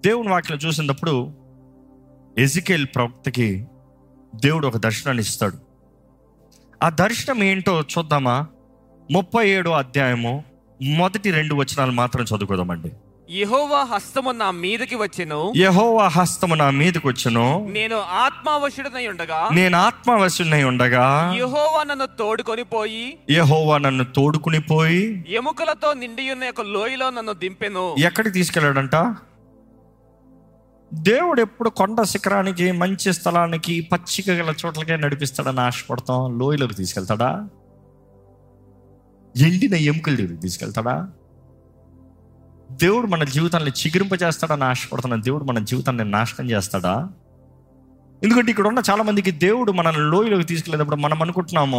దేవుని వాక్యం చూసినప్పుడు ఎజికేల్ ప్రవక్తకి దేవుడు ఒక దర్శనాన్ని ఇస్తాడు ఆ దర్శనం ఏంటో చూద్దామా ముప్పై ఏడో అధ్యాయము మొదటి రెండు వచనాలు మాత్రం చదువుకోదామండి యెహోవా హస్తము నా మీదకి వచ్చెను యహోవా హస్తము నా మీదకి వచ్చును నేను ఆత్మావశుడనై ఉండగా నేను ఆత్మవశున్నై ఉండగా యెహోవా నన్ను తోడుకొని పోయి యహోవా నన్ను తోడుకుని పోయి ఎముకలతో నిండి ఉన్న ఒక లోయలో నన్ను దింపెను ఎక్కడికి తీసుకెళ్ళాడంట దేవుడు ఎప్పుడు కొండ శిఖరానికి మంచి స్థలానికి పచ్చిక గల చోట్లకే నడిపిస్తాడని ఆశపడతాం లోయలోకి తీసుకెళ్తాడా ఎండిన ఎముకల దగ్గరికి తీసుకెళ్తాడా దేవుడు మన జీవితాన్ని చిగురింపజేస్తాడని ఆశపడుతున్న దేవుడు మన జీవితాన్ని నాశనం చేస్తాడా ఎందుకంటే ఇక్కడ ఉన్న చాలా మందికి దేవుడు మనల్ని లోయలోకి తీసుకెళ్ళేటప్పుడు మనం అనుకుంటున్నాము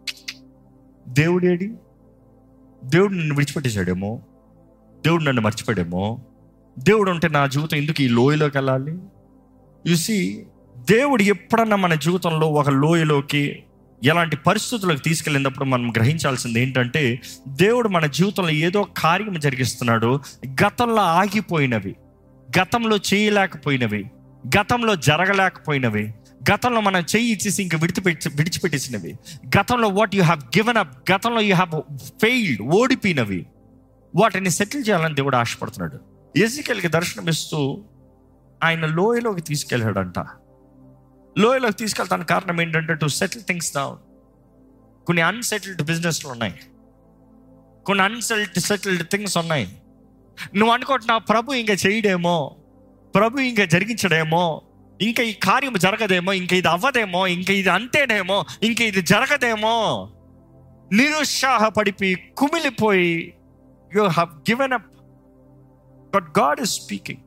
దేవుడేడి దేవుడు నిన్ను విడిచిపెట్టేశాడేమో దేవుడు నన్ను మర్చిపోయాడేమో దేవుడు ఉంటే నా జీవితం ఎందుకు ఈ లోయలోకి వెళ్ళాలి చూసి దేవుడు ఎప్పుడన్నా మన జీవితంలో ఒక లోయలోకి ఎలాంటి పరిస్థితులకు తీసుకెళ్ళినప్పుడు మనం గ్రహించాల్సింది ఏంటంటే దేవుడు మన జీవితంలో ఏదో కార్యం జరిగిస్తున్నాడు గతంలో ఆగిపోయినవి గతంలో చేయలేకపోయినవి గతంలో జరగలేకపోయినవి గతంలో మనం చెయ్యి ఇచ్చేసి ఇంకా విడిచిపెట్టి విడిచిపెట్టేసినవి గతంలో what you have given up గతంలో యూ హ్యావ్ ఫెయిల్డ్ ఓడిపోయినవి వాటిని సెటిల్ చేయాలని దేవుడు ఆశపడుతున్నాడు ఎజికెల్కి దర్శనం ఇస్తూ ఆయన లోయలోకి తీసుకెళ్ళాడంట లోయలోకి తీసుకెళ్తానికి కారణం ఏంటంటే టు సెటిల్ థింగ్స్ డౌన్ కొన్ని అన్సెటిల్డ్ బిజినెస్లు ఉన్నాయి కొన్ని అన్సెటిల్డ్ సెటిల్డ్ థింగ్స్ ఉన్నాయి నువ్వు అనుకుంటున్నావు ప్రభు ఇంకా చేయడేమో ప్రభు ఇంకా జరిగించడేమో ఇంకా ఈ కార్యం జరగదేమో ఇంకా ఇది అవ్వదేమో ఇంకా ఇది అంతేనేమో ఇంకా ఇది జరగదేమో నిరుత్సాహపడిపోయి కుమిలిపోయి you have given up but God is speaking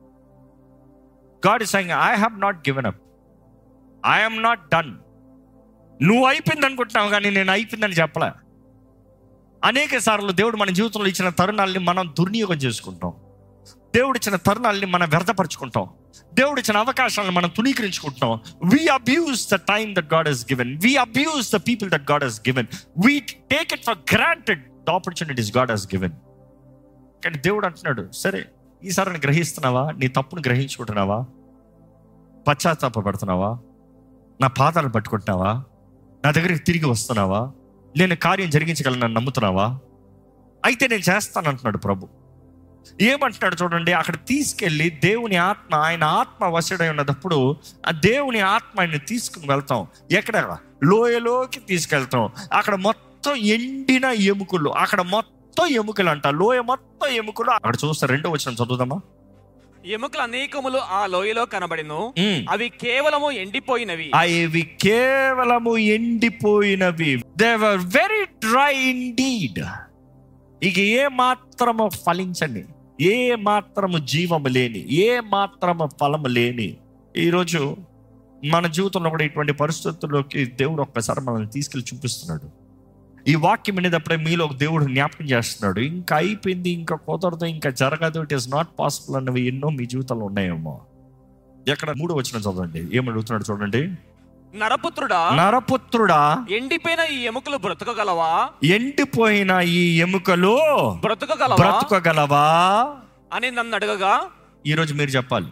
God is saying I have not given up I'm not done నువ్వు అయిపోయింది అనుకుంటున్నావు కానీ నేను అయిపోయిందని చెప్పలే అనేక సార్లు దేవుడు మన జీవితంలో ఇచ్చిన తరుణాలని మనం దుర్వినియోగం చేసుకుంటాం దేవుడు ఇచ్చిన తరుణాలని మనం వ్యర్థపరుచుకుంటాం దేవుడు ఇచ్చిన అవకాశాలను మనం తునీకరించుకుంటున్నాం we abuse the time that God has given we abuse the people that God has given we take it for granted the opportunities God has given కానీ దేవుడు అంటున్నాడు సరే ఈసారి గ్రహిస్తున్నావా నీ తప్పును గ్రహించుకుంటున్నావా పశ్చాత్తాప పడుతున్నావా నా పాదాలు పట్టుకుంటున్నావా నా దగ్గరికి తిరిగి వస్తున్నావా నేను కార్యం జరిగించగలను నమ్ముతున్నావా అయితే నేను చేస్తాను అంటున్నాడు ప్రభు ఏమంటున్నాడు చూడండి అక్కడ తీసుకెళ్ళి దేవుని ఆత్మ ఆయన ఆత్మ వశుడై ఉన్నప్పుడు ఆ దేవుని ఆత్మ ఆయన తీసుకుని వెళ్తాం ఎక్కడ లోయలోకి తీసుకెళ్తాం అక్కడ మొత్తం ఎండిన ఎముకలు అక్కడ మొత్తం ఎముకలు అంట లోయ మొత్తం ఎముకలు అక్కడ చూస్తే రెండో వచ్చిన చదువుదామా ఎముకలు అనేకములు ఆ లోయలో కనబడిను ఉమ్. అవి కేవలము ఎండిపోయినవి అవి కేవలము ఎండిపోయినవి they're very dry indeed ఇక ఏ మాత్రము ఫలించని ఏ మాత్రము జీవము లేని ఏ మాత్రము ఫలము లేని ఈరోజు మన జీవితంలో కూడా ఇటువంటి పరిస్థితుల్లోకి దేవుడు ఒక్కసారి మనల్ని తీసుకెళ్ళి చూపిస్తున్నాడు ఈ వాక్యం వినేటప్పుడే మీలో ఒక దేవుడు జ్ఞాపకం చేస్తున్నాడు ఇంకా అయిపోయింది ఇంకా కుదరదు ఇంకా జరగదు ఇట్ ఈస్ నాట్ పాసిబుల్ అన్నవి ఎన్నో మీ జీవితంలో ఉన్నాయేమో ఎక్కడ మూడు వచ్చిన చదవండి ఏమడుగుతున్నాడు చూడండి నరపుత్రుడా నరపుత్రుడా ఎండిపోయిన ఈ ఎముకలు బ్రతకగలవా ఎండిపోయిన ఈ ఎముకలు బ్రతకగలవా బ్రతుకగలవా అని నన్ను అడగగా ఈరోజు మీరు చెప్పాలి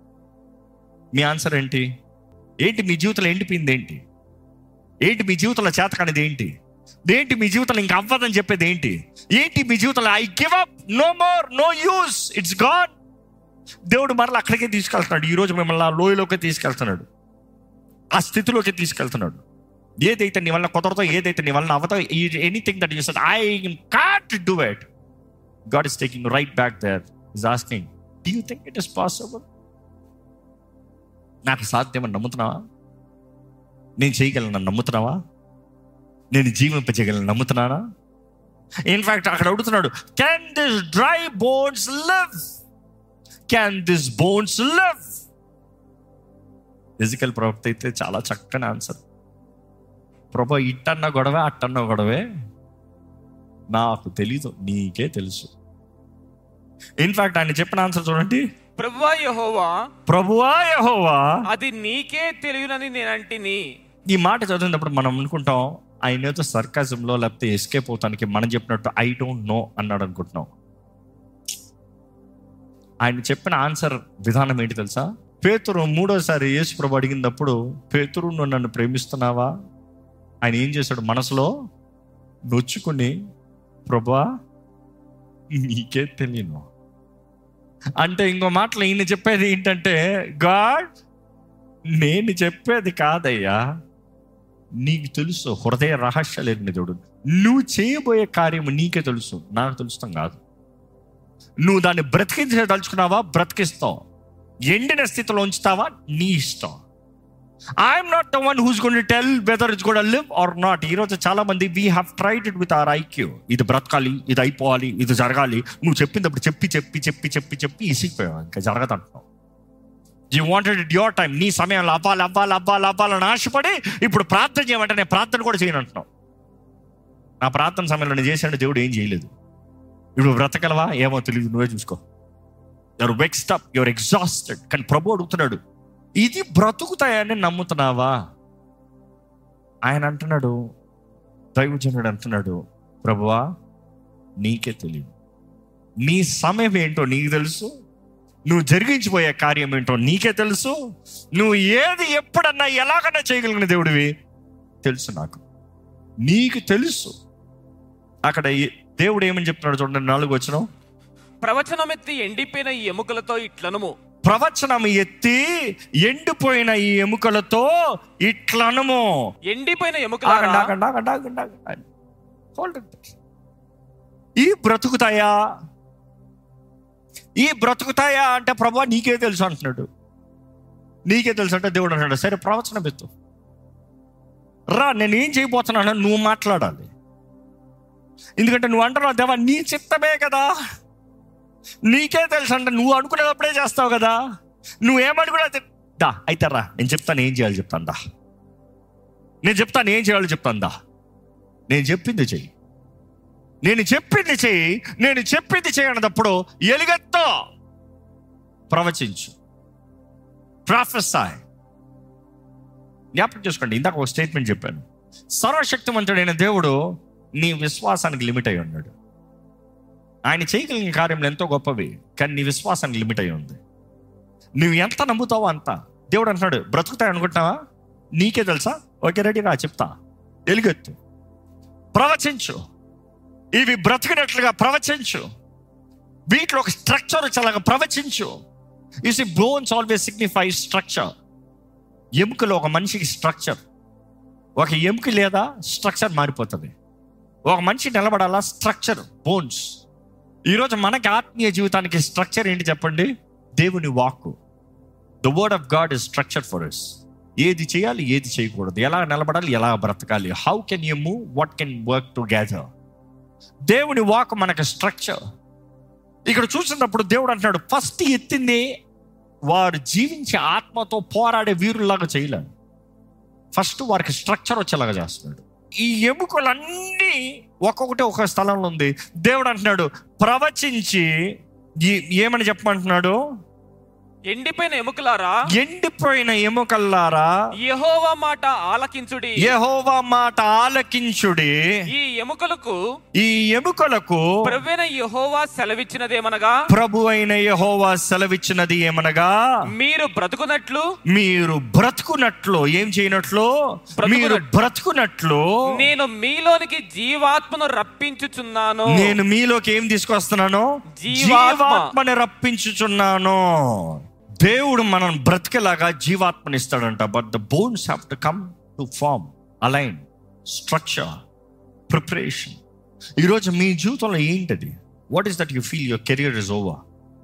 మీ ఆన్సర్ ఏంటి ఏంటి మీ జీవితంలో ఎండిపోయింది ఏంటి ఏంటి మీ జీవితంలో చేతకానిది ఏంటి ఏంటి మీ జీవితంలో ఇంకా అవ్వదని చెప్పేది ఏంటి ఏంటి మీ జీవితంలో I give up no more no use it's God దేవుడు మరలా అక్కడికే తీసుకెళ్తున్నాడు ఈ రోజు మిమ్మల్ని ఆ లోయలోకి తీసుకెళ్తున్నాడు ఆ స్థితిలోకి తీసుకెళ్తున్నాడు ఏదైతే నీ వల్ల కుదరదో ఏదైతే నీ వల్ల అవ్వదో anything that use I can't do it God is taking right back there is asking do you think it is possible నాకు సాధ్యమని నమ్ముతున్నావా నేను చేయగలను నమ్ముతున్నావా నేను జీవింపజేయగలను నమ్ముతున్నానా ఇన్ఫాక్ట్ అక్కడ అడుగుతున్నాడు can this dry bones live can this bones live physical ప్రవక్త అయితే చాలా చక్కని ఆన్సర్ ప్రభా ఇట్టన్న గొడవే అట్టన్న గొడవే నాకు తెలీదు నీకే తెలుసు ఇన్ఫాక్ట్ ఆయన చెప్పిన ఆన్సర్ చూడండి ప్రభువా యెహోవా ప్రభువా యెహోవా అది నీకే తెలియనని నేనంటిని ఈ మాట చదివినప్పుడు మనం అనుకుంటాం ఆయన ఏదో సర్కాజంలో లేకపోతే ఎస్కేప్ అవుతానికి మనం చెప్పినట్టు ఐ డోంట్ నో అన్నాడు అనుకుంటున్నాం ఆయన చెప్పిన ఆన్సర్ విధానం ఏంటి తెలుసా పేతురు మూడోసారి యేసు ప్రభు అడిగినప్పుడు పేతురు నువ్వు నన్ను ప్రేమిస్తున్నావా ఆయన ఏం చేశాడు మనసులో నొచ్చుకుని ప్రభా నీకే తెలియను అంటే ఇంకో మాటలు ఈయన చెప్పేది ఏంటంటే గాడ్ నేను చెప్పేది కాదయ్యా నీకు తెలుసు హృదయ రహస్యాలు ఎరిగిన దేవుడు నువ్వు చేయబోయే కార్యము నీకే తెలుసు నాకు తెలుస్తాం కాదు నువ్వు దాన్ని బ్రతికించే తలుచుకున్నావా బ్రతికిస్తావు ఎండిన స్థితిలో ఉంచుతావా నీ ఇష్టం I'm not the one who's gonna tell whether it's కూడా లివ్ ఆర్ నాట్ ఈరోజు చాలా మంది we have tried it with our IQ ఇది బ్రతకాలి ఇది అయిపోవాలి ఇది జరగాలి నువ్వు చెప్పిందప్పుడు చెప్పి చెప్పి చెప్పి చెప్పి చెప్పి ఇసిగిపోయావు ఇంకా జరగదంటున్నావు you wanted it your time నీ సమయంలో అవ్వాలి అవ్వాలి అవ్వాలి అవ్వాలని ఆశపడి ఇప్పుడు ప్రార్థన చేయమంటే నేను ప్రార్థన కూడా చేయను అంటున్నావు నా ప్రార్థన సమయంలో నేను చేశాను దేవుడు ఏం చేయలేదు ఇప్పుడు బ్రతకలవా ఏమో తెలియదు నువ్వే చూసుకో you're vexed up you're exhausted కానీ ప్రభు అడుగుతున్నాడు ఇది బ్రతుకుతాయని నమ్ముతున్నావా ఆయన అంటున్నాడు దైవజనుడు అంటున్నాడు ప్రభువా నీకే తెలియదు నీ సమయం ఏంటో నీకు తెలుసు నువ్వు జరిగించిపోయే కార్యం ఏంటో నీకే తెలుసు నువ్వు ఏది ఎప్పుడన్నా ఎలాగన్నా చేయగలిగిన దేవుడివి తెలుసు నాకు నీకు తెలుసు అక్కడ ఏ- దేవుడు ఏమని చెప్తున్నాడు చూడండి నాలుగు వచ్చిన ప్రవచనమెత్తి ఎండిపోయిన ఈ ఎముకలతో ఇట్లనుము ప్రవచనం ఎత్తి ఎండిపోయిన ఈ ఎముకలతో ఇట్లనము ఎండిపోయిన ఆగండి, ఎముకలారా ఆగండి, ఆగండి, ఆగండి, ఆగండి. Hold it. ఈ బ్రతుకుతాయా ఈ బ్రతుకుతాయా అంటే ప్రభా నీకే తెలుసు అంటున్నాడు నీకే తెలుసు అంటే దేవుడు అంటాడు సరే ప్రవచనం ఎత్తు రా నేను ఏం చేయబోతున్నాను నువ్వు మాట్లాడాలి ఎందుకంటే నువ్వు అంటున్నావు దేవా నీ చిత్తమే కదా నీకే తెలుసు అంటే నువ్వు అనుకునేటప్పుడే చేస్తావు కదా నువ్వేమనుకున్నా దా అయితే రా నేను చెప్తాను ఏం చేయాలి చెప్తాను దా నేను చెప్తాను ఏం చేయాలో చెప్తాను దా నేను చెప్పింది చెయ్యి నేను చెప్పింది చెయ్యి నేను చెప్పింది చేయనప్పుడు ఎలుగెత్తో ప్రవచించు ప్రాఫెసాయ్ జ్ఞాపకం చేసుకోండి ఇందాక ఒక స్టేట్మెంట్ చెప్పాను సర్వశక్తివంతుడైన దేవుడు నీ విశ్వాసానికి లిమిట్ అయి ఉన్నాడు ఆయన చేయగలిగిన కార్యములు ఎంతో గొప్పవి కానీ నీ విశ్వాసానికి లిమిట్ అయి ఉంది నువ్వు ఎంత నమ్ముతావో అంత దేవుడు అంటున్నాడు బ్రతుకుతాయి అనుకుంటున్నావా నీకే తెలుసా ఓకే రెడీ రా చెప్తా ఎలుగెత్తు ప్రవచించు ఇవి బ్రతికినట్లుగా ప్రవచించు వీటిలో ఒక స్ట్రక్చర్ వచ్చేలాగా ప్రవచించు you see bones always signify structure ఎముకలో ఒక మనిషికి స్ట్రక్చర్ ఒక ఎముక లేదా స్ట్రక్చర్ మారిపోతుంది ఒక మనిషి నిలబడాలా స్ట్రక్చర్ బోన్స్ ఈరోజు మనకి ఆత్మీయ జీవితానికి స్ట్రక్చర్ ఏంటి చెప్పండి దేవుని వాక్కు the word of God is structure for us ఏది చేయాలి ఏది చేయకూడదు ఎలా నిలబడాలి ఎలా బ్రతకాలి how can you move what can work together దేవుని వాక్ మనకు స్ట్రక్చర్ ఇక్కడ చూసినప్పుడు దేవుడు అంటున్నాడు ఫస్ట్ ఎత్తింది వారు జీవించే ఆత్మతో పోరాడే వీరుల్లాగా చేయలేదు ఫస్ట్ వారికి స్ట్రక్చర్ వచ్చేలాగా చేస్తున్నాడు ఈ ఎముకలన్నీ ఒక్కొక్కటి ఒక్కొక్క స్థలంలో ఉంది దేవుడు అంటున్నాడు ప్రవచించి ఈ- ఏమని చెప్పమంటున్నాడు ఎండిపోయిన ఎముకలారా ఎండిపోయిన ఎముకల్లారా యెహోవా మాట ఆలకించుడి యెహోవా మాట ఆలకించుడి ఈ ఎముకలకు ఈ ఎముకలకు ప్రవ్వైన యెహోవా సెలవిచ్చినదేమనగా ప్రభు అయిన యెహోవా సెలవిచ్చినది ఏమనగా మీరు బ్రతుకున్నట్లు మీరు బ్రతుకున్నట్లు ఏం చేయనట్లు మీరు బ్రతుకున్నట్లు నేను మీలోనికి జీవాత్మను రప్పించుచున్నాను నేను మీలోకి ఏం తీసుకొస్తున్నాను జీవాత్మ. జీవాత్మని రప్పించుచున్నాను దేవుడు మనం బ్రతికేలాగా జీవాత్మని ఇస్తాడంట but the bones have to come to form align structure preparation ఈరోజు మీ జీవితంలో ఏంటది what is that you feel your career is over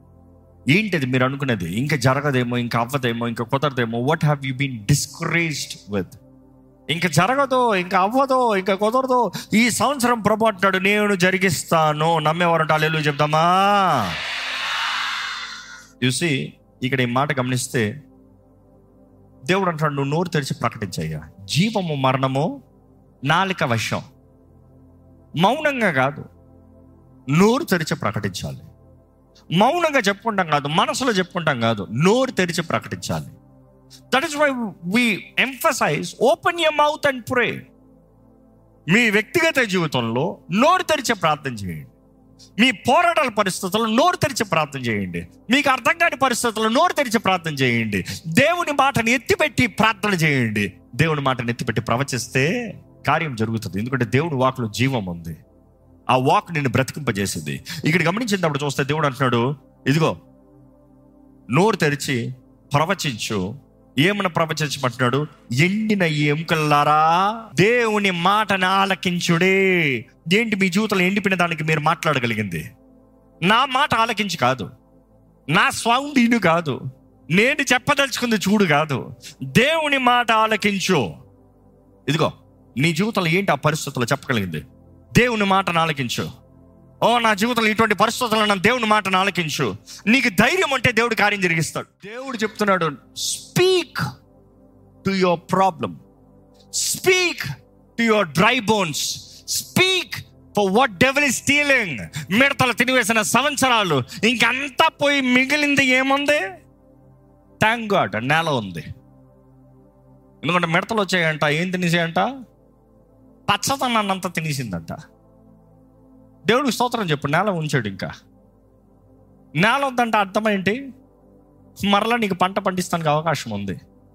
ఏంటది మీరు అనుకునేది ఇంకా జరగదేమో ఇంకా అవ్వదేమో ఇంకా కుదరదేమో what have you been discouraged with ఇంకా జరగదు ఇంకా అవ్వదు ఇంకా కుదరదు ఈ సంవత్సరం ప్రభు అంటున్నాడు నేను జరిగిస్తాను నమ్మేవారంటే అల్లెలు చెప్దామా చూసి ఇక్కడ ఈ మాట గమనిస్తే దేవుడు అంటాడు నువ్వు నోరు తెరిచి ప్రకటించయ్యా జీవము మరణము నాలిక వశం మౌనంగా కాదు నోరు తెరిచి ప్రకటించాలి మౌనంగా చెప్పుకుంటాం కాదు మనసులో చెప్పుకుంటాం కాదు నోరు తెరిచి ప్రకటించాలి that is why we emphasize open your mouth and pray మీ వ్యక్తిగత జీవితంలో నోరు తెరిచి ప్రార్థన చేయండి మీ పోరాటాల పరిస్థితుల్లో నోరు తెరిచి ప్రార్థన చేయండి మీకు అర్థం కాని పరిస్థితుల్లో నోరు తెరిచి ప్రార్థన చేయండి దేవుని మాటని ఎత్తిపెట్టి ప్రార్థన చేయండి దేవుని మాటని ఎత్తిపెట్టి ప్రవచిస్తే కార్యం జరుగుతుంది ఎందుకంటే దేవుని వాకులో జీవం ఉంది ఆ వాక్ నిన్ను బ్రతికింపజేసింది ఇక్కడ గమనించినప్పుడు చూస్తే దేవుడు అంటున్నాడు ఇదిగో నోరు తెరిచి ప్రవచించు ఏమని ప్రవచించమంటున్నాడు ఎండిన ఎముకల్లారా దేవుని మాటను ఆలకించుడే ఏంటి మీ జీవితంలో ఎండిపోయిన దానికి మీరు మాట్లాడగలిగింది నా మాట ఆలకించి కాదు నా సౌండ్ ఇను కాదు నేను చెప్పదలుచుకుంది చూడు కాదు దేవుని మాట ఆలకించు ఇదిగో నీ జీవితంలో ఏంటి ఆ పరిస్థితుల్లో చెప్పగలిగింది దేవుని మాటను ఆలకించు ఓ నా జీవితంలో ఇటువంటి పరిస్థితుల్లో నా దేవుని మాటను ఆలకించు నీకు ధైర్యం అంటే దేవుడు కార్యం జరిగిస్తాడు దేవుడు చెప్తున్నాడు speak to your problem speak to your dry bones speak for what devil is stealing మిడతలు తినివేసిన సంవత్సరాలు ఇంకంతా పోయి మిగిలింది ఏముంది థ్యాంక్ గాడ్ నేల ఉంది ఎందుకంటే మిడతలు వచ్చాయంట ఏం తినేసాయంట పచ్చదనాన్నంతా తినేసిందంట దేవుడికి స్తోత్రం చెప్పు నేల ఉంచాడు ఇంకా నేల వద్దంటే అర్థం ఏంటి మరలా నీకు పంట పండిస్తానికి అవకాశం ఉంది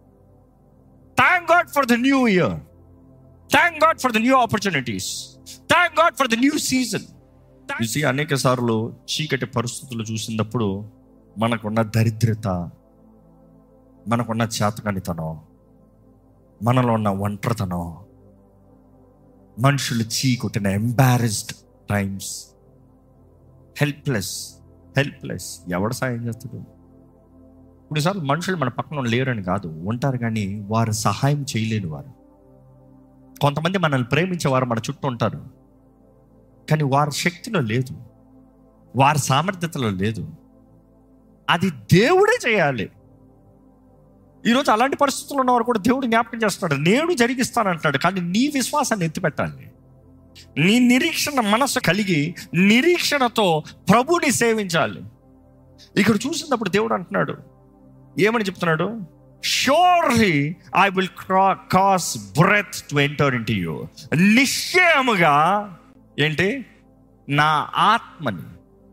thank God for the new year thank God for the new opportunities thank God for the new season చూసి అనేక సార్లు చీకటి పరిస్థితులు చూసినప్పుడు మనకున్న దరిద్రత మనకున్న చేతకానితనం మనలో ఉన్న ఒంటరితనం మనుషులు చీకొట్టిన ఎంబారెస్డ్ టైమ్స్ హెల్ప్లెస్ హెల్ప్లెస్ ఎవడు సాయం చేస్తాడు కొన్నిసార్లు మనుషులు మన పక్కన లేరని కాదు ఉంటారు కానీ వారు సహాయం చేయలేని వారు కొంతమంది మనల్ని ప్రేమించేవారు మన చుట్టూ ఉంటారు కానీ వారి శక్తిలో లేదు వారి సామర్థ్యతలో లేదు అది దేవుడే చేయాలి ఈరోజు అలాంటి పరిస్థితుల్లో ఉన్నవారు కూడా దేవుడు జ్ఞాపకం చేస్తున్నాడు నేను జరిగిస్తానంటున్నాడు కానీ నీ విశ్వాసాన్ని ఎత్తిపెట్టాలి నీ నిరీక్షణ మనసు కలిగి నిరీక్షణతో ప్రభుని సేవించాలి ఇక్కడ చూసినప్పుడు దేవుడు అంటున్నాడు ఏమని చెప్తున్నాడు surely I will cause breath to enter in you నిశ్చయముగా ఏంటి నా ఆత్మని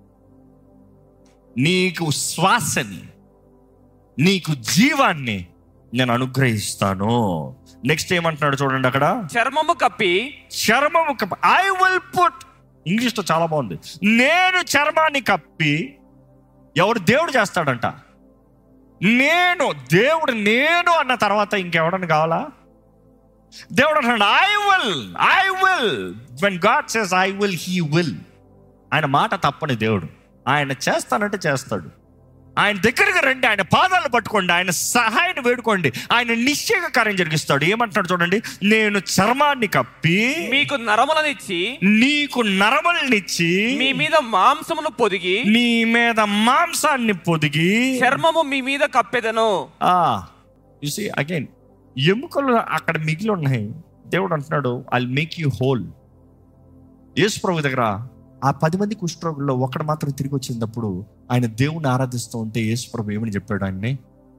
నీకు శ్వాసని నీకు జీవాన్ని నేను అనుగ్రహిస్తాను నెక్స్ట్ ఏమంటున్నాడు చూడండి అక్కడ చర్మము కప్పి చర్మము ఐ విల్ పుట్ ఇంగ్లీష్లో చాలా బాగుంది నేను చర్మాన్ని కప్పి ఎవడు దేవుడు చేస్తాడంట నేను దేవుడు నేను అన్న తర్వాత ఇంకెవడని కావాలా దేవుడు అంటున్నాడు I will I will when God says I will he will ఆయన మాట తప్పని దేవుడు ఆయన చేస్తానంటే చేస్తాడు ఆయన దగ్గరికి రండి ఆయన పాదాలు పట్టుకోండి ఆయన సహాయాన్ని వేడుకోండి ఆయన నిశ్చయ కార్యం జరిగిస్తాడు ఏమంటున్నాడు చూడండి నేను చర్మాన్ని కప్పి మీకు నరములనిచ్చి నీకు నరమల్నిచ్చి మీ మీద మాంసమును పొదిగి నీ మీద మాంసాన్ని పొదిగి చర్మము మీ మీద కప్పెదను ఆ సీ అగైన్ ఎముకలు అక్కడ మిగిలి ఉన్నాయి దేవుడు అంటున్నాడు I make you whole Yesu ప్రభు దగ్గర ఆ పది మంది కుష్ఠరోగుల్లో ఒకడు మాత్రం తిరిగి వచ్చినప్పుడు ఆయన దేవుని ఆరాధిస్తూ ఉంటే యేసు ప్రభు ఏమని చెప్పాడు ఆయన్ని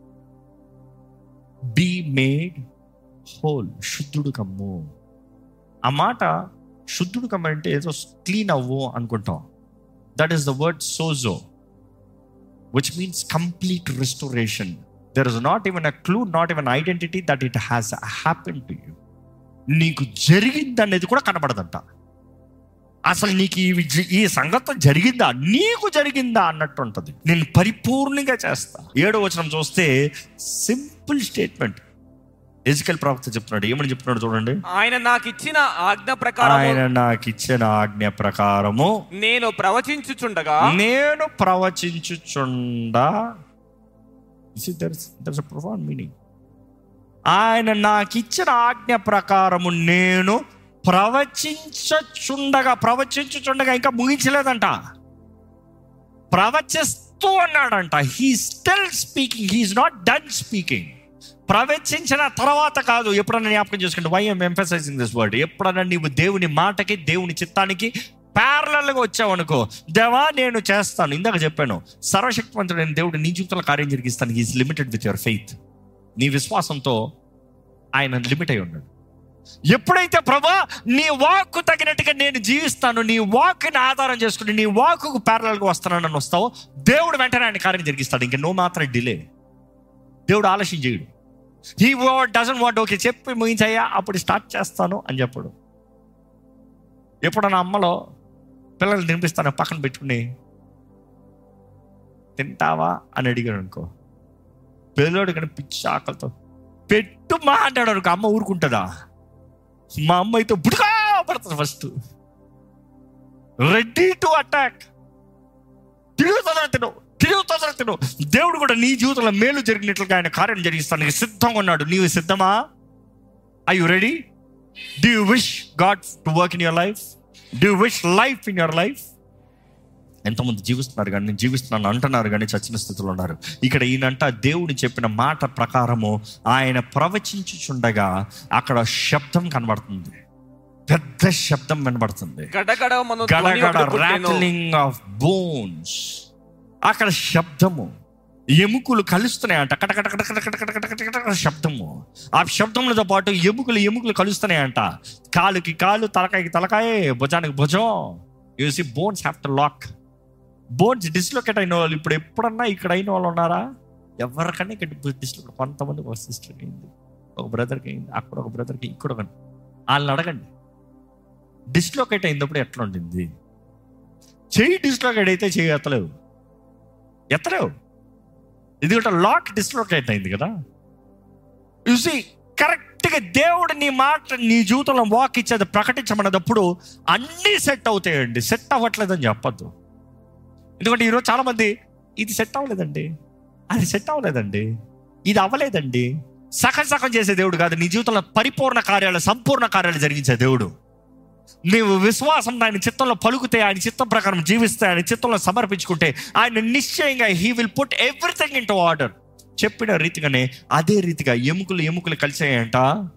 బీ మేడ్ హోల్ శుద్ధుడు కమ్ము ఆ మాట శుద్ధుడు కమ్మ అంటే ఏదో క్లీన్ అవ్వు అనుకుంటాం that is the word sozo which means complete restoration there is not even a clue not even identity that it has happen to you నీకు జరిగింది అనేది కూడా కనబడదంట అసలు నీకు ఈ జ- ఈ సంగతి జరిగిందా నీకు జరిగిందా అన్నట్టు ఉంటుంది నేను పరిపూర్ణంగా చేస్తా ఏడో వచనం చూస్తే సింపుల్ స్టేట్మెంట్ ఎజికల్ ప్రవక్త చెప్తున్నాడు ఏమని చెప్తున్నాడు చూడండి ఆయన నాకు ఇచ్చిన ఆజ్ఞ ప్రకారం ఆయన నాకు ఇచ్చిన ఆజ్ఞ ప్రకారము నేను ప్రవచించుచుండగా నేను ప్రవచించుచుండా ప్రొఫౌండ్ మీనింగ్ ఆయన నాకు ఇచ్చిన ఆజ్ఞ ప్రకారము నేను ప్రవచించుచుండగా ప్రవచించుచుండగా ఇంకా ముగించలేదంట ప్రవచిస్తూ అన్నాడంట he still speaking he's not done speaking ప్రవచించిన తర్వాత కాదు ఎప్పుడన్నా జ్ఞాపకం చేసుకుంటే why am emphasizing this word ఎప్పుడన్నా నీవు దేవుని మాటకి దేవుని చిత్తానికి ప్యారలల్గా వచ్చావు అనుకో దేవా నేను చేస్తాను ఇందాక చెప్పాను సర్వశక్తివంతుడైన దేవుడు నీ జీవితంలో కార్యం జరిగిస్తాను he's limited with your faith నీ విశ్వాసంతో ఆయన లిమిట్ అయి ఉన్నాడు ఎప్పుడైతే ప్రభా నీ వాక్కు తగినట్టుగా నేను జీవిస్తాను నీ వాక్ని ఆధారం చేసుకుని నీ వాక్కు ప్యారలల్గా వస్తానని వస్తావు దేవుడు వెంటనే ఆయన కార్యం జరిగిస్తాడు ఇంకా నువ్వు మాత్రం డిలే దేవుడు ఆలస్యం చేయడు ఈ డజన్ వాట్ ఓకే చెప్పి ముగించయ్యా అప్పుడు స్టార్ట్ చేస్తాను అని చెప్పడు ఎప్పుడు నా అమ్మలో పిల్లలు తినిపిస్తాను పక్కన పెట్టుకుని తింటావా అని అడిగాడు అనుకో పిల్లడు కానీ పిచ్చి ఆకలితో పెట్టు మా అంటాడు అనుకో అమ్మ ఊరుకుంటుందా మా అమ్మ అయితే బుడుగా పడుతుంది ఫస్ట్ రెడీ టు అటాక్ తిరుగుతుందా తిను తిరుగుతుందా తిను దేవుడు కూడా నీ జీవితంలో మేలు జరిగినట్లుగా ఆయన కార్యం జరిగిస్తానికి సిద్ధంగా ఉన్నాడు నీవు సిద్ధమా are you ready do you wish God to work in your life do you wish life in your life ఎంతమంది జీవిస్తున్నారు కానీ నేను జీవిస్తున్నాను అంటున్నారు కానీ చచ్చిన స్థితిలో ఉన్నారు ఇక్కడ ఈయనంట దేవుని చెప్పిన మాట ప్రకారము ఆయన ప్రవచించుచుండగా అక్కడ శబ్దం కనబడుతుంది పెద్ద శబ్దం వినబడుతుంది గడగడమను ధ్వని గడగడ ఒకటి పుట్టెను. రాట్లింగ్ ఆఫ్ బోన్స్ అక్కడ శబ్దము ఎముకలు కలుస్తున్నాయంట కటకట కటకట కటకట కటకట కటకట శబ్దము ఆ శబ్దములతో పాటు ఎముకలు ఎముకలు కలుస్తున్నాయంట కాలుకి కాలు తలకాయకి తలకాయ భుజానికి భుజం you see bones have to lock bones dislocate అయిన వాళ్ళు ఇప్పుడు ఎప్పుడన్నా ఇక్కడ అయిన వాళ్ళు ఉన్నారా ఎవరికన్నా ఇక్కడ డిస్లొకేట్ కొంతమంది ఒక సిస్టర్కి అయింది ఒక బ్రదర్కి అయింది అక్కడ ఒక బ్రదర్కి ఇక్కడ ఒక వాళ్ళని అడగండి డిస్లొకేట్ అయినప్పుడు ఎట్లా ఉండింది చెయ్యి డిస్లొకేట్ అయితే చెయ్యి ఎత్తలేవు ఎత్తలేవు ఇది కూడా లాక్ డిస్లొకేట్ అయింది కదా చూసి కరెక్ట్గా దేవుడు నీ మాట నీ జీవితంలో వాక్ ఇచ్చేది ప్రకటించమన్నప్పుడు అన్నీ సెట్ అవుతాయండి సెట్ అవ్వట్లేదని చెప్పొద్దు ఎందుకంటే ఈరోజు చాలా మంది ఇది సెట్ అవ్వలేదండి అది సెట్ అవ్వలేదండి ఇది అవ్వలేదండి సగం సగం చేసే దేవుడు కాదు నీ జీవితంలో పరిపూర్ణ కార్యాలు సంపూర్ణ కార్యాలు జరిగించే దేవుడు నీవు విశ్వాసం ఆయన చిత్తంలో పలుకుతే ఆయన చిత్తం ప్రకారం జీవిస్తే ఆయన చిత్తంలో సమర్పించుకుంటే ఆయన నిశ్చయంగా he will put everything into order చెప్పిన రీతిగానే అదే రీతిగా ఎముకలు ఎముకలు కలిసాయంట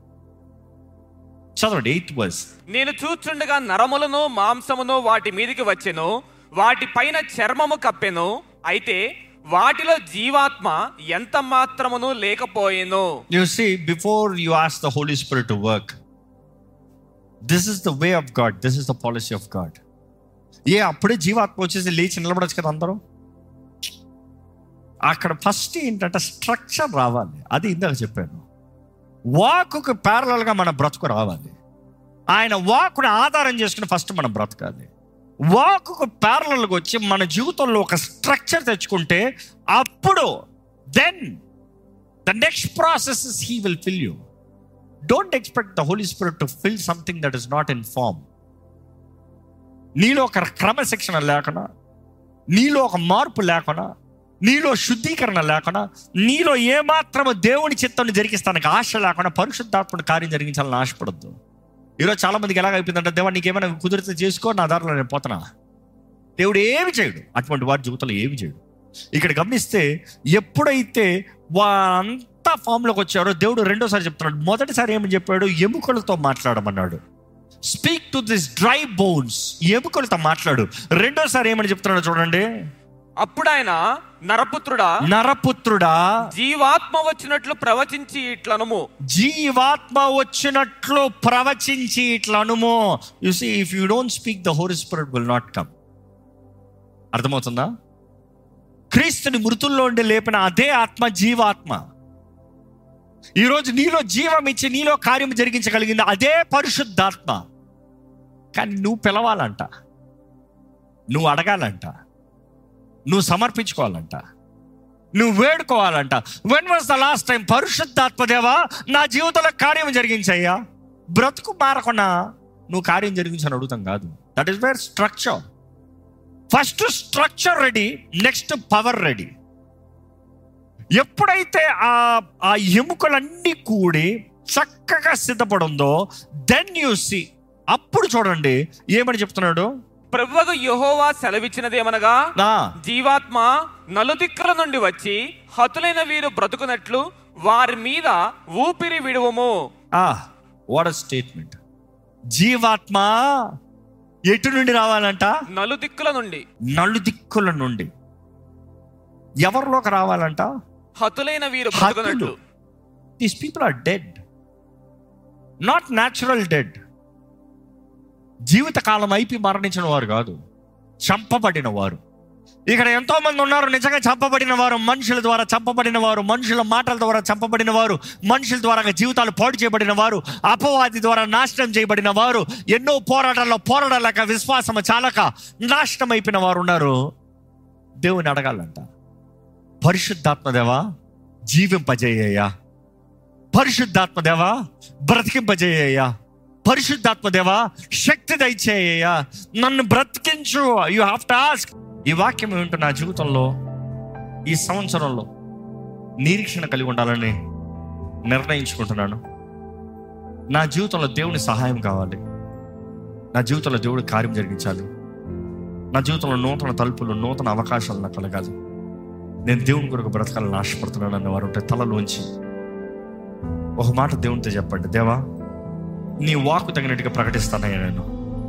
చదవండి ఎయిత్ వర్స్ నేను చూచుండగా నరములను మాంసమును వాటి మీదికి వచ్చెను వాటి పైన చర్మము కప్పెను అయితే వాటిలో జీవాత్మ ఎంత మాత్రమును లేకపోయెను You see, before you ask the Holy Spirit to work, this is the way of God, this is the policy of God. ఏ అప్పుడే జీవాత్మ వచ్చేసి లేచి నిలబడచ్చు కదా అందరూ అక్కడ ఫస్ట్ ఏంటంటే స్ట్రక్చర్ రావాలి అది ఇందాక చెప్పాను వాకుకు ప్యారలల్గా మన బ్రతుకు రావాలి ఆయన వాకుని ఆధారం చేసుకుని ఫస్ట్ మనం బ్రతకాలి వాకుకు ప్యారలల్గా వచ్చి మన జీవితంలో ఒక స్ట్రక్చర్ తెచ్చుకుంటే అప్పుడు then the next process is he will fill you don't expect the Holy Spirit to fill something that is not in form నీలో ఒక క్రమశిక్షణ లేకుండా నీలో ఒక మార్పు లేకుండా నీలో శుద్ధీకరణ లేకుండా నీలో ఏమాత్రము దేవుని చిత్తాన్ని జరిగిస్తానికి ఆశ లేకుండా పరిశుద్ధాత్మడు కార్యం జరిగించాలని ఆశపడద్దు ఈరోజు చాలా మందికి ఎలాగ అయిపోయిందంటే దేవా నీకేమైనా కుదిరితే చేసుకో నా దారిలో నేను పోతున్నా దేవుడు ఏమి చేయడు అటువంటి వారి జీవితంలో ఏమి చేయడు ఇక్కడ గమనిస్తే ఎప్పుడైతే వారంతా ఫామ్లోకి వచ్చారో దేవుడు రెండోసారి చెప్తున్నాడు మొదటిసారి ఏమని చెప్పాడు ఎముకలతో మాట్లాడమన్నాడు speak to this dry bones ఎముకలతో మాట్లాడు రెండోసారి ఏమని చెప్తున్నాడు చూడండి అప్పుడు ఆయన నరపుత్రుడా నరపుత్రుడా జీవాత్మ వచ్చినట్లు ప్రవచించి ఇట్లనుము జీవాత్మ వచ్చినట్లు ప్రవచించి ఇట్లా అనుమో you see if you don't speak the Holy Spirit will not come అర్థమవుతుందా క్రీస్తుని మృతుల్లో ఉండి లేపిన అదే ఆత్మ జీవాత్మ ఈరోజు నీలో జీవం ఇచ్చి నీలో కార్యం జరిగించగలిగింది అదే పరిశుద్ధాత్మ కానీ నువ్వు పిలవాలంట నువ్వు అడగాలంట నువ్వు సమర్పించుకోవాలంట నువ్వు వేడుకోవాలంట when was the last time పరిశుద్ధాత్మ దేవా నా జీవితంలో కార్యం జరిగించయ్యా బ్రతుకు మారకుండా నువ్వు కార్యం జరిగించని అడుగుతాం కాదు that is where structure first structure ready next power ready ఎప్పుడైతే ఆ ఆ ఎముకలన్నీ కూడి చక్కగా సిద్ధపడుందో దెన్ యూ సి అప్పుడు చూడండి ఏమని చెప్తున్నాడు ప్రభువకు యెహోవా సెలవిచ్చినదేమనగా నా జీవాత్మ నలుదిక్కుల నుండి వచ్చి హతులైన వీరు బ్రతుకునట్లు వారి మీద ఊపిరి విడువము ఆ వాట్ స్టేట్మెంట్ జీవాత్మ ఎటు నుండి రావాలంట నలుదిక్కుల నుండి నలుదిక్కుల నుండి ఎవరిలోకి రావాలంట హతులైన వీరు హతులు బ్రతుకునట్లు these people are dead not natural dead జీవితకాలం అయిపోయి మరణించిన వారు కాదు చంపబడిన వారు ఇక్కడ ఎంతో మంది ఉన్నారు నిజంగా చంపబడిన వారు మనుషుల ద్వారా చంపబడిన వారు మనుషుల మాటల ద్వారా చంపబడిన వారు మనుషుల ద్వారా జీవితాలు పాడు చేయబడిన వారు అపవాది ద్వారా నాశనం చేయబడిన వారు ఎన్నో పోరాటాల్లో పోరాడలేక విశ్వాసం చాలక నాశనం అయిపోయిన వారు ఉన్నారు దేవుని అడగాలంట పరిశుద్ధాత్మ దేవా జీవింపజేయ్యా పరిశుద్ధాత్మ దేవా బ్రతికింపజేయ్యా పరిశుద్ధాత్మ దేవా శక్తి దయచేయ్యా నన్ను బ్రతికించు యు హావ్ టు ఆస్క్ ఈ వాక్యం ఏమిటో నా జీవితంలో ఈ సంవత్సరంలో నిరీక్షణ కలిగి ఉండాలని నిర్ణయించుకుంటున్నాను నా జీవితంలో దేవుని సహాయం కావాలి నా జీవితంలో దేవుడి కార్యం జరిగించాలి నా జీవితంలో నూతన తలుపులు నూతన అవకాశాలు నాకు కలగాలి నేను దేవుని కొరకు బ్రతకాలని ఆశపడుతున్నాను అన్న వారు ఉంటే తలలోంచి ఒక మాట దేవునితో చెప్పండి దేవా నీ వాకు తగినట్టుగా ప్రకటిస్తానయ్యా నేను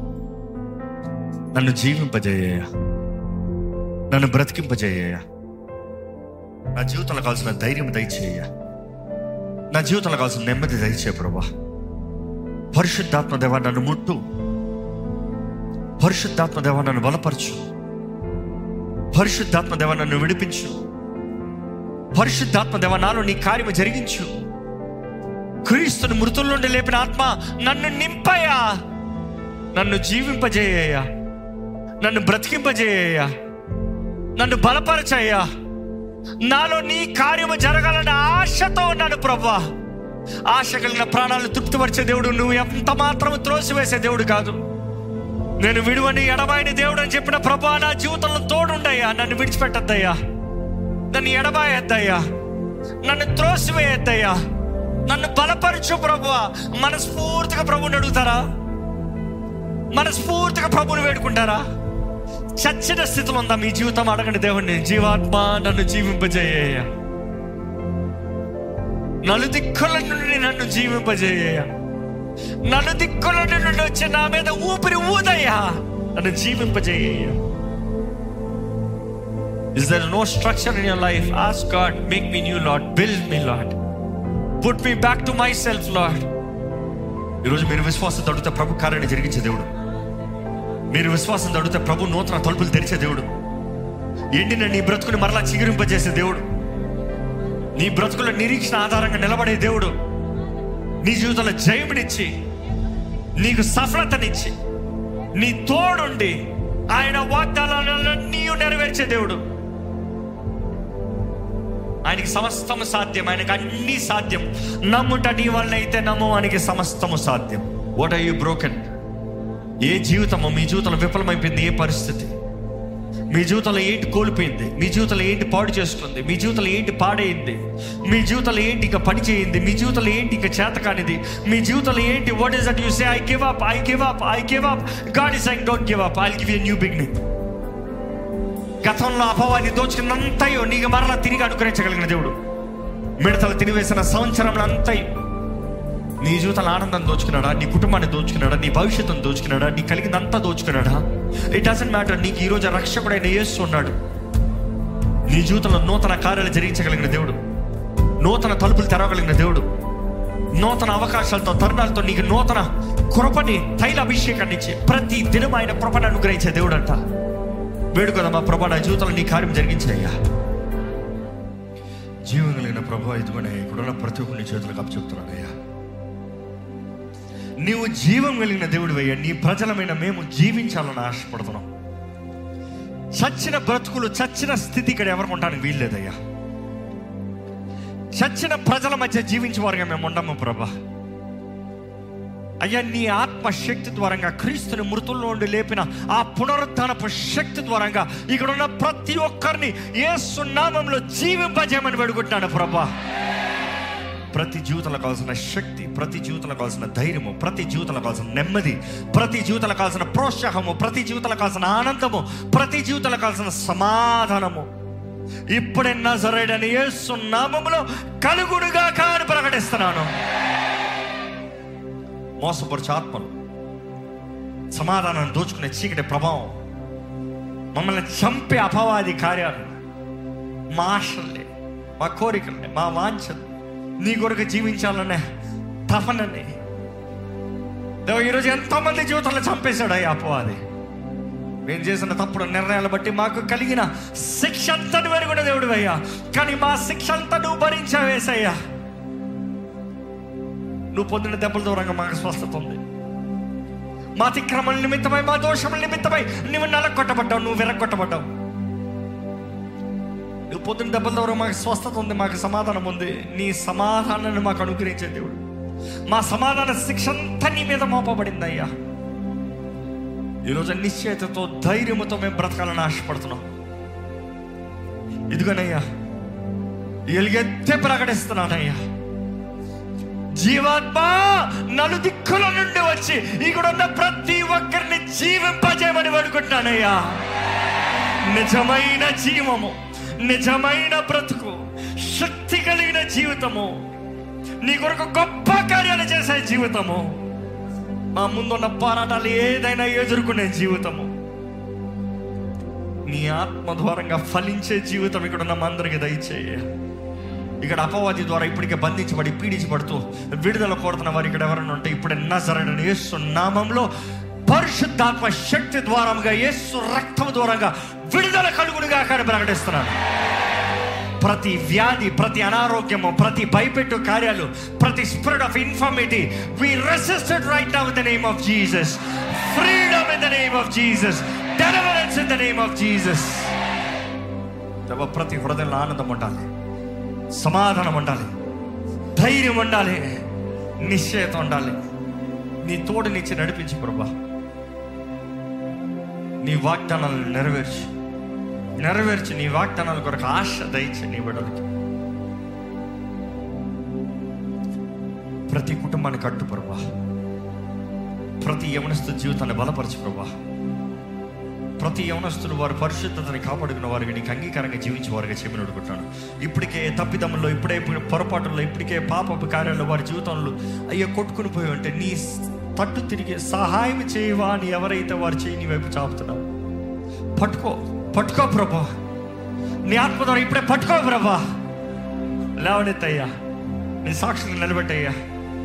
నన్ను జీవింపజేయ నన్ను బ్రతికింపజేయ నా జీవితంలో కావాల్సిన ధైర్యం దయచేయ నా జీవితంలో కావాల్సిన నెమ్మది దయచే ప్రభా పరిశుద్ధాత్మ దేవా నన్ను ముట్టు పరిశుద్ధాత్మ దేవా నన్ను బలపరచు పరిశుద్ధాత్మ దేవా నన్ను విడిపించు పరిశుద్ధాత్మ దేవా నాలో నీ కార్యము జరిగించు క్రీస్తుని మృతుల నుండి లేపిన ఆత్మ నన్ను నింపయ్యా నన్ను జీవింపజేయ్యా నన్ను బ్రతికింపజేయ్యా నన్ను బలపరచయ్యా నాలో నీ కార్యము జరగాలన్న ఆశతో ఉన్నాను ప్రభా ఆశ కలిగిన ప్రాణాలను తృప్తిపరిచే దేవుడు నువ్వు ఎంత మాత్రం త్రోసివేసే దేవుడు కాదు నేను విడువని ఎడబాయని దేవుడు అని చెప్పిన ప్రభా నా జీవితంలో తోడుండయ్యా నన్ను విడిచిపెట్టద్దయ్యా నన్ను ఎడబాయద్దయ్యా నన్ను త్రోసివేయద్దయ్యా నన్ను బలపరచు ప్రభు మనస్ఫూర్తిగా ప్రభుని అడుగుతారా మనస్ఫూర్తిగా ప్రభుని వేడుకుంటారా చచ్చిన స్థితిలో ఉందా మీ జీవితం అడగండి దేవుణ్ణి జీవాత్మ నన్ను జీవింపజేయ నలు దిక్కుల నుండి నన్ను జీవింపజేయ నలు దిక్కుల నుండి వచ్చి నా మీద ఊపిరి ఊదయ్యా నన్ను జీవింపజేయ Is there no structure in your life? Ask God, make me new, Lord. Build me, Lord. Put me back to myself Lord ఈరోజు మీరు విశ్వాసం తడితే ప్రభు కార్యాన్ని జరిగించే దేవుడు మీరు విశ్వాసం తడితే ప్రభు నూతన తలుపులు తెరిచే దేవుడు ఎండిన నీ బ్రతుకుని మరలా చిగురింపజేసే దేవుడు నీ బ్రతుకుల నిరీక్షణ ఆధారంగా నిలబడే దేవుడు నీ జీవితంలో జయమునిచ్చి నీకు సఫలతనిచ్చి నీ తోడుండి ఆయన వాగ్దానాలన్నీ నెరవేర్చే దేవుడు ఆయనకి సమస్తము సాధ్యం ఆయనకి అన్ని సాధ్యం నమ్ముట నీ వల్ల అయితే నమ్ము ఆయనకి సమస్తము సాధ్యం వాట్ ఆర్ యూ బ్రోకెన్ ఏ జీవితము మీ జీవితంలో విఫలమైపోయింది ఏ పరిస్థితి మీ జీవితంలో ఏంటి కోల్పోయింది మీ జీవితంలో ఏంటి పాడు చేసుకుంది మీ జీవితంలో ఏంటి పాడైంది మీ జీవితంలో ఏంటి ఇక పని చేయింది మీ జీవితంలో ఏంటి ఇక చేత కానిది మీ జీవితంలో ఏంటి what is that you say I give up I give up I give up God is I don't give up I give you new beginning గతంలో అపవాది దోచుకున్నంతయో నీకు మరలా తిరిగి అనుగ్రహించగలిగిన దేవుడు మిడతలు తినివేసిన సంవత్సరం అంతయు నీ జీవితంలో ఆనందం దోచుకున్నాడా నీ కుటుంబాన్ని దోచుకున్నాడా నీ భవిష్యత్తును దోచుకున్నాడా నీ కలిగిందంతా దోచుకున్నాడా ఇట్ డజంట్ మ్యాటర్ నీకు ఈ రోజు రక్షకుడైన యేసు ఉన్నాడు నీ జీవితంలో నూతన కార్యాలు జరిగించగలిగిన దేవుడు నూతన తలుపులు తెరవగలిగిన దేవుడు నూతన అవకాశాలతో తరుణాలతో నీకు నూతన కృపని తైల అభిషేకాన్ని ఇచ్చి ప్రతి దినం ఆయన కృపను అనుగ్రహించే దేవుడు అంట వేడుకదమ్మా ప్రభా నా జీవితంలో నీ కార్యం జరిగించాయ్యా జీవం కలిగిన ప్రభా ఇదిగోనే ఇక్కడున్న ప్రతి ఒక్కరిని చేతులకు అప్పచెప్తున్నానయ్యా నీవు జీవం కలిగిన దేవుడు అయ్యా నీ ప్రజలమైన మేము జీవించాలని ఆశపడుతున్నాం చచ్చిన బ్రతుకులు చచ్చిన స్థితి ఇక్కడ ఎవరికి ఉండడానికి వీల్లేదయ్యా చచ్చిన ప్రజల మధ్య జీవించే వారుగా మేము ఉండము ప్రభా అయ్యా నీ ఆత్మ శక్తి ద్వారంగా క్రీస్తుని మృతుల్లో నుండి లేపిన ఆ పునరుత్నపు శక్తి ద్వారంగా ఇక్కడ ఉన్న ప్రతి ఒక్కరిని ఏ సున్నామంలో జీవింపజేయమని వేడుకుంటున్నాడు ప్రభా ప్రతి జీవితంలో కావాల్సిన శక్తి ప్రతి జీవితంలో కావాల్సిన ధైర్యము ప్రతి జీవితంలో కావాల్సిన నెమ్మది ప్రతి జీవితంలో కావాల్సిన ప్రోత్సాహము ప్రతి జీవితంలో కావాల్సిన ఆనందము ప్రతి జీవితంలో కావాల్సిన సమాధానము ఇప్పుడే నజరేడని యేసు నామములో కలుగుడుగా కాని ప్రకటిస్తున్నాను మోసపరచు ఆత్మలు సమాధానాన్ని దోచుకునే చీకటి ప్రభావం మమ్మల్ని చంపే అపవాది కార్యాలు మా ఆశల్ని మా కోరికల్ని మా వాంఛలు నీ కొరకు జీవించాలనే తపనని దేవా ఈరోజు ఎంతో మంది జీవితాలను చంపేశాడు అయ్యా అపవాది మేము చేసిన తప్పుడు నిర్ణయాలు బట్టి మాకు కలిగిన శిక్ష అంతటి వెరుగున దేవుడు అయ్యా కానీ మా శిక్ష అంతా నువ్వు భరించావేసయ్యా నువ్వు పొందిన దెబ్బల దూరంగా మాకు స్వస్థత ఉంది మా అతిక్రమల నిమిత్తమై మా దోషముల నిమిత్తమై నువ్వు నలగొట్టబడ్డావు నువ్వు విరగొట్టబడ్డావు నువ్వు పొద్దున్న దెబ్బల ద్వారా మాకు స్వస్థత ఉంది మాకు సమాధానం ఉంది నీ సమాధానాన్ని మాకు అనుగ్రహించే దేవుడు మా సమాధాన శిక్ష అంతా నీ మీద మోపబడింది అయ్యా ఈరోజు నిశ్చయతతో ధైర్యముతో మేము బ్రతకాలని ఆశపడుతున్నాం ఇదిగోనయ్యా ఎలుగెత్తే ప్రకటిస్తున్నానయ్యా జీవాత్మ నలుదిక్కుల నుండి వచ్చి ఇక్కడ ఉన్న ప్రతి ఒక్కరిని జీవింపజేయమని వేడుకుంటున్నానయ్యా నిజమైన జీవము నిజమైన బ్రతుకు శక్తి కలిగిన జీవితము నీ కొరకు గొప్ప కార్యాలు చేసే జీవితము మా ముందున్న పోరాటాలు ఏదైనా ఎదుర్కొనే జీవితము నీ ఆత్మ ద్వారంగా ఫలించే జీవితం ఇక్కడ ఉన్న మా అందరికి దయచేయ ఇక్కడ అపవాది ద్వారా ఇప్పటికే బంధించబడి పీడించబడుతూ విడుదల కోరుతున్న వారు ఇక్కడ ఎవరైనా ఉంటే ఇప్పుడే నజరడని యేసు నామంలో పరిశుద్ధాత్మ శక్తి ద్వారంగా యేసు రక్తం ద్వారంగా విడుదల కలుగునుగా అక్కడ ప్రకటిస్తున్నాను ప్రతి వ్యాధి ప్రతి అనారోగ్యము ప్రతి భయపెట్టు కార్యాలు ప్రతి spirit of infirmity we resisted right now in the name of Jesus freedom in the name of Jesus deliverance in the name of Jesus ప్రతి హృదయంలో ఆనందం ఉండాలి సమాధానం ఉండాలి ధైర్యం ఉండాలి నిశ్చయత ఉండాలి నీ తోడునిచ్చి నడిపించి ప్రభా నీ వాగ్దానాలను నెరవేర్చి నెరవేర్చి నీ వాగ్దానాల కొరకు ఆశ దయచి నీ బిడ్డలకి ప్రతి కుటుంబాన్ని కట్టు ప్రభా ప్రతి యవనస్తు జీవితాన్ని బలపరచు ప్రభా ప్రతి యవనస్తులు వారి పరిశుద్ధతని కాపాడుకున్న వారికి నీకు అంగీకారంగా జీవించే వారిగా చేయమని అడుగుతున్నాను ఇప్పటికే తప్పిదమ్ముల్లో ఇప్పుడే పొరపాటుల్లో ఇప్పటికే పాపపు కార్యాల్లో వారి జీవితంలో అయ్యో కొట్టుకుని పోయి ఉంటే నీ తట్టు తిరిగి సహాయం చేయవా అని ఎవరైతే వారు చేయి నీ వైపు చాపుతున్నావు పట్టుకో పట్టుకో ప్రభా నీ ఆత్మ ద్వారా ఇప్పుడే పట్టుకో ప్రభా లేవనెత్తయ్యా నీ సాక్షులు నిలబెట్టయ్యా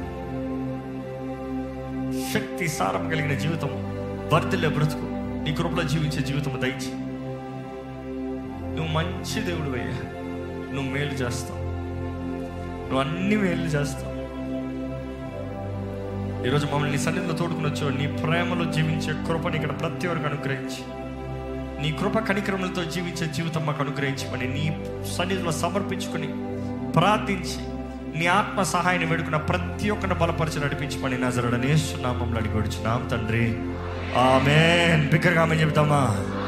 శక్తి సారం కలిగిన జీవితం వర్తిల్లే బ్రతుకు నీ కృపలో జీవించే జీవితం దయచి నువ్వు మంచి దేవుడు అయ్యా నువ్వు మేలు చేస్తావు నువ్వు అన్ని మేలు చేస్తావు ఈరోజు మమ్మల్ని నీ సన్నిధిలో తోడుకుని వచ్చావు నీ ప్రేమలో జీవించే కృపని ఇక్కడ ప్రతి ఒక్కరికి అనుగ్రహించి నీ కృప కనిక్రమలతో జీవించే జీవితం మాకు అనుగ్రహించమని నీ సన్నిధిలో సమర్పించుకొని ప్రార్థించి నీ ఆత్మ సహాయాన్ని వేడుకున్న ప్రతి ఒక్కరిని బలపరిచి నడిపించమని నజరడనేస్తున్నాం మమ్మల్ని అడిగి తండ్రి ఆమెన్ బిగ్గరగా ఆమె చెబుతామా